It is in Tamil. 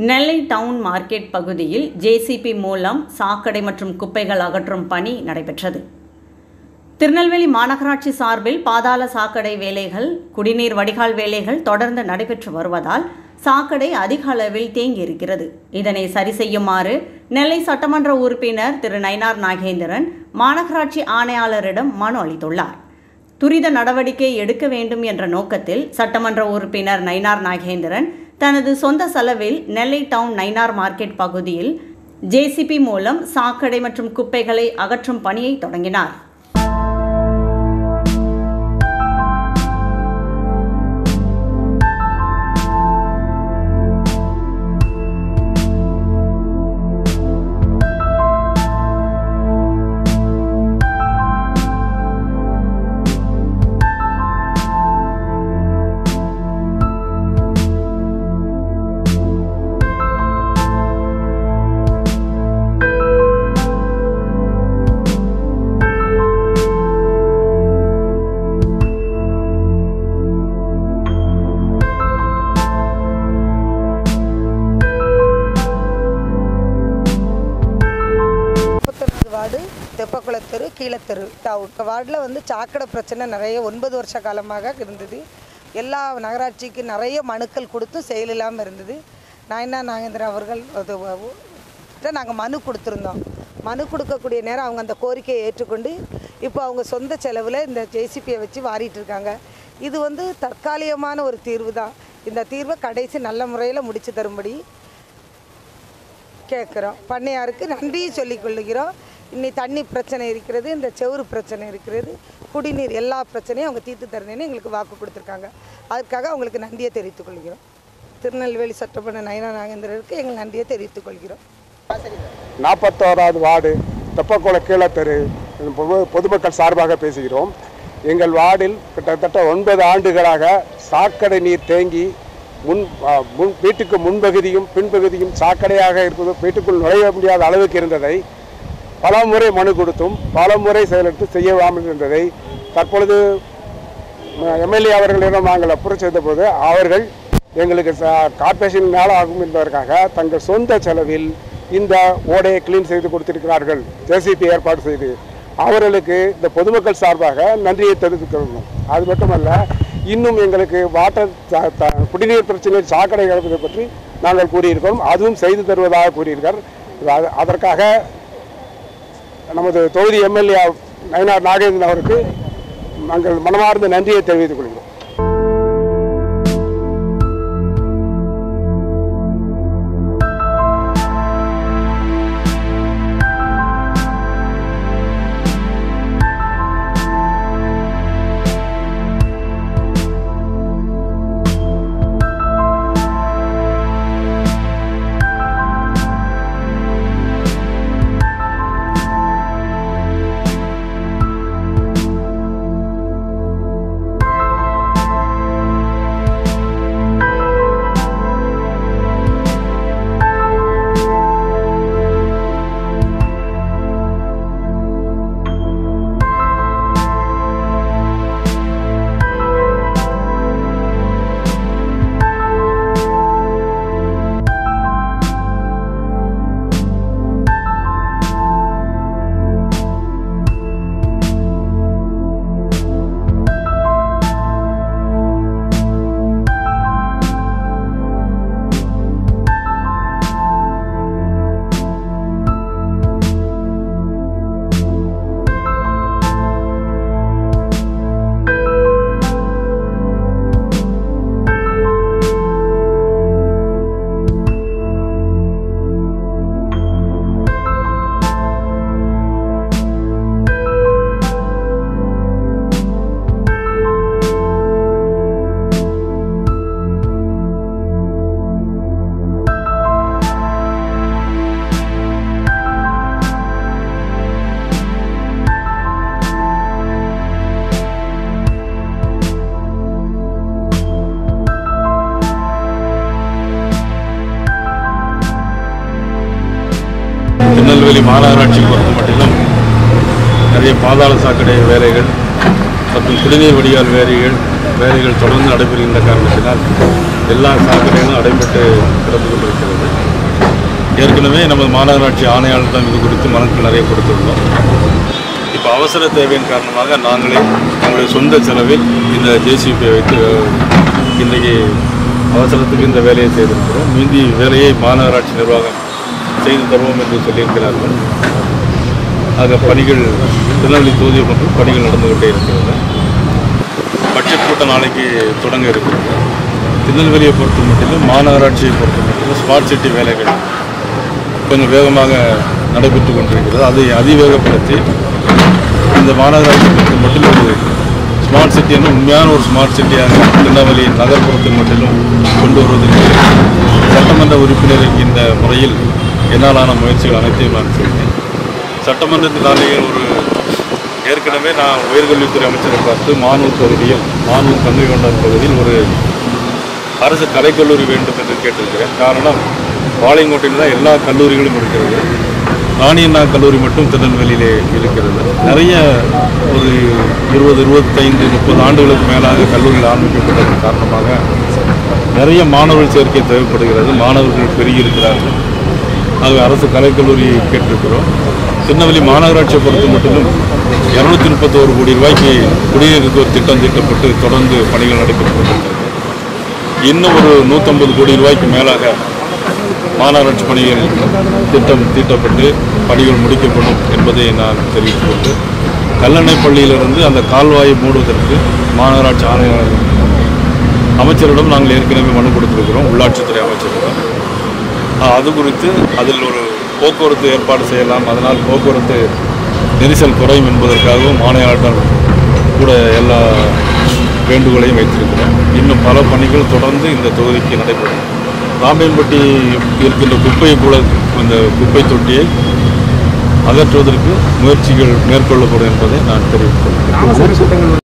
நெல்லை டவுன் மார்க்கெட் பகுதியில் ஜேசிபி மூலம் சாக்கடை மற்றும் குப்பைகள் அகற்றும் பணி நடைபெற்றது திருநெல்வேலி மாநகராட்சி சார்பில் பாதாள சாக்கடை வேலைகள் குடிநீர் வடிகால் வேலைகள் தொடர்ந்து நடைபெற்று வருவதால் சாக்கடை அதிக அளவில் தேங்கியிருக்கிறது இதனை சரி செய்யுமாறு நெல்லை சட்டமன்ற உறுப்பினர் திரு நயினார் நாகேந்திரன் மாநகராட்சி ஆணையாளரிடம் மனு அளித்துள்ளார் துரித நடவடிக்கை எடுக்க வேண்டும் என்ற நோக்கத்தில் சட்டமன்ற உறுப்பினர் நயினார் நாகேந்திரன் தனது சொந்த செலவில் நெல்லை டவுன் நயினார் மார்க்கெட் பகுதியில் ஜேசிபி மூலம் சாக்கடை மற்றும் குப்பைகளை அகற்றும் பணியை தொடங்கினார் முப்பத்தொன்பது வார்டு தெப்பக்குளத்தெரு கீழத்தெரு டவுன் இந்த வார்டில் வந்து சாக்கடை பிரச்சனை நிறைய ஒன்பது வருஷ காலமாக இருந்தது எல்லா நகராட்சிக்கு நிறைய மனுக்கள் கொடுத்தும் செயலில்லாமல் இருந்தது நாயனா நாகேந்திரன் அவர்கள் நாங்கள் மனு கொடுத்துருந்தோம் மனு கொடுக்கக்கூடிய நேரம் அவங்க அந்த கோரிக்கையை ஏற்றுக்கொண்டு இப்போ அவங்க சொந்த செலவில் இந்த ஜேசிபியை வச்சு வாரிட்டு இருக்காங்க இது வந்து தற்காலிகமான ஒரு தீர்வு தான் இந்த தீர்வை கடைசி நல்ல முறையில் முடித்து தரும்படி கேட்குறோம் பண்ணையாருக்கு நன்றியும் சொல்லிக் கொள்ளுகிறோம் இன்னி தண்ணி பிரச்சனை இருக்கிறது இந்த செவுறு பிரச்சனை இருக்கிறது குடிநீர் எல்லா பிரச்சனையும் அவங்க தீர்த்து தரணுன்னு எங்களுக்கு வாக்கு கொடுத்துருக்காங்க அதுக்காக அவங்களுக்கு நன்றியை தெரிவித்துக் கொள்கிறோம் திருநெல்வேலி சட்டமன்ற நயனா நாகேந்திரருக்கு எங்கள் நன்றியை தெரிவித்துக் கொள்கிறோம் நாற்பத்தோராவது வார்டு தெப்பக்குள கீழத்தெரு பொது பொதுமக்கள் சார்பாக பேசுகிறோம் எங்கள் வார்டில் கிட்டத்தட்ட ஒன்பது ஆண்டுகளாக சாக்கடை நீர் தேங்கி முன் ஆ, முன் வீட்டுக்கு முன்பகுதியும் பின்பகுதியும் சாக்கடையாக இருப்பது வீட்டுக்குள் நுழைய முடியாத அளவுக்கு இருந்ததை பல முறை மனு கொடுத்தும் பல முறை செயலெடுத்து செய்யாமல் இருந்ததை தற்பொழுது எம்எல்ஏ அவர்களிடம் நாங்கள் அப்புறம் செய்தபோது அவர்கள் எங்களுக்கு ச- கார்ப்பரேஷன் மேலே ஆகும் என்பதற்காக தங்கள் சொந்த செலவில் இந்த ஓடையை க்ளீன் செய்து கொடுத்திருக்கிறார்கள் ஜேசிபி ஏற்பாடு செய்து அவர்களுக்கு இந்த பொதுமக்கள் சார்பாக நன்றியை தெரிவித்துக்கிறோம் அது மட்டுமல்ல இன்னும் எங்களுக்கு வாட்டர் த- த- குடிநீர் பிரச்சனை சாக்கடை கிடப்பதை பற்றி நாங்கள் கூறியிருக்கிறோம் அதுவும் செய்து தருவதாக கூறியிருக்கார் அது- அதற்காக நமது தொகுதி எம்எல்ஏ நயனார் நாகேந்திரன் அவருக்கு நாங்கள் மனமார்ந்த நன்றியை தெரிவித்துக் கொள்கிறோம் திருநெல்வேலி மாநகராட்சி பொறுத்த மட்டிலும் நிறைய பாதாள சாக்கடை வேலைகள் மற்றும் குடிநீர் வடிகால் வேலைகள் வேலைகள் தொடர்ந்து நடைபெறுகின்ற காரணத்தினால் எல்லா சாக்கடைகளும் அடைபட்டு கிடந்து கொண்டிருக்கிறது ஏற்கனவே நமது மாநகராட்சி ஆணையாளரிடம் இது குறித்து மனுக்கள் நிறைய கொடுத்துள்ளோம் இப்போ அவசர தேவையின் காரணமாக நாங்களே எங்களுடைய சொந்த செலவில் இந்த ஜேசிபியை வைத்து இன்றைக்கு அவசரத்துக்கு இந்த வேலையை செய்திருக்கிறோம் மீதி வேலையை மாநகராட்சி நிர்வாகம் செய்து தருவோம் என்று சொல்லியிருக்கிறார்கள் ஆக பணிகள் திருநெல்வேலி தொகுதி மற்றும் பணிகள் நடந்து கொண்டே இருக்கிறது பட்ஜெட் கூட்டம் நாளைக்கு தொடங்க இருக்கிறது திருநெல்வேலியை பொறுத்த மட்டிலும் மாநகராட்சியை பொறுத்த மட்டிலும் ஸ்மார்ட் சிட்டி வேலைகள் கொஞ்சம் வேகமாக நடைபெற்று கொண்டிருக்கிறது அதை அதிவேகப்படுத்தி இந்த மாநகராட்சி பொறுத்த மட்டிலும் ஒரு ஸ்மார்ட் சிட்டி என்று உண்மையான ஒரு ஸ்மார்ட் சிட்டியாக திருநெல்வேலி நகர்ப்புறத்தில் மட்டிலும் கொண்டு வருவதற்கு சட்டமன்ற உறுப்பினர் இந்த முறையில் என்னாலான முயற்சிகள் அனைத்தையும் நான் செய்தேன் சட்டமன்றத்தில் நான் ஒரு ஏற்கனவே நான் உயர்கல்வித்துறை அமைச்சரை பார்த்து மானூர் பகுதியில் மானூர் கங்கை கொண்டான் பகுதியில் ஒரு அரசு கலைக்கல்லூரி வேண்டும் என்று கேட்டிருக்கிறேன் காரணம் பாளையங்கோட்டையில் தான் எல்லா கல்லூரிகளும் இருக்கிறது ராணியண்ணா கல்லூரி மட்டும் திருநெல்வேலியிலே இருக்கிறது நிறைய ஒரு இருபது இருபத்தைந்து முப்பது ஆண்டுகளுக்கு மேலாக கல்லூரிகள் ஆரம்பிக்கப்பட்டதன் காரணமாக நிறைய மாணவர்கள் சேர்க்கை தேவைப்படுகிறது மாணவர்கள் பெருகியிருக்கிறார்கள் ஆகவே அரசு கலைக்கல்லூரி கேட்டிருக்கிறோம் திருநெல்வேலி மாநகராட்சியை பொறுத்த மட்டிலும் இரநூத்தி முப்பத்தோரு கோடி ரூபாய்க்கு குடிநீருக்கு ஒரு திட்டம் தீட்டப்பட்டு தொடர்ந்து பணிகள் நடைபெற்று கொண்டிருக்கிறது இன்னும் ஒரு நூற்றம்பது கோடி ரூபாய்க்கு மேலாக மாநகராட்சி பணிகள் திட்டம் தீட்டப்பட்டு பணிகள் முடிக்கப்படும் என்பதை நான் தெரிவித்துக் கொண்டு கல்லணை பள்ளியிலிருந்து அந்த கால்வாயை மூடுவதற்கு மாநகராட்சி ஆணையாளர் அமைச்சரிடம் நாங்கள் ஏற்கனவே மனு கொடுத்திருக்கிறோம் உள்ளாட்சித்துறை அமைச்சரிடம் ஆஹ், அது குறித்து அதில் ஒரு போக்குவரத்து ஏற்பாடு செய்யலாம் அதனால் போக்குவரத்து நெரிசல் குறையும் என்பதற்காகவும் மாநிலம் கூட எல்லா வேண்டுகோளையும் வைத்திருக்கிறோம் இன்னும் பல பணிகள் தொடர்ந்து இந்த தொகுதிக்கு நடைபெறும் ராம்பேன்பட்டி இருக்கின்ற குப்பை கூட இந்த குப்பை தொட்டியை அகற்றுவதற்கு முயற்சிகள் மேற்கொள்ளப்படும் என்பதை நான் தெரிவித்துள்ளேன்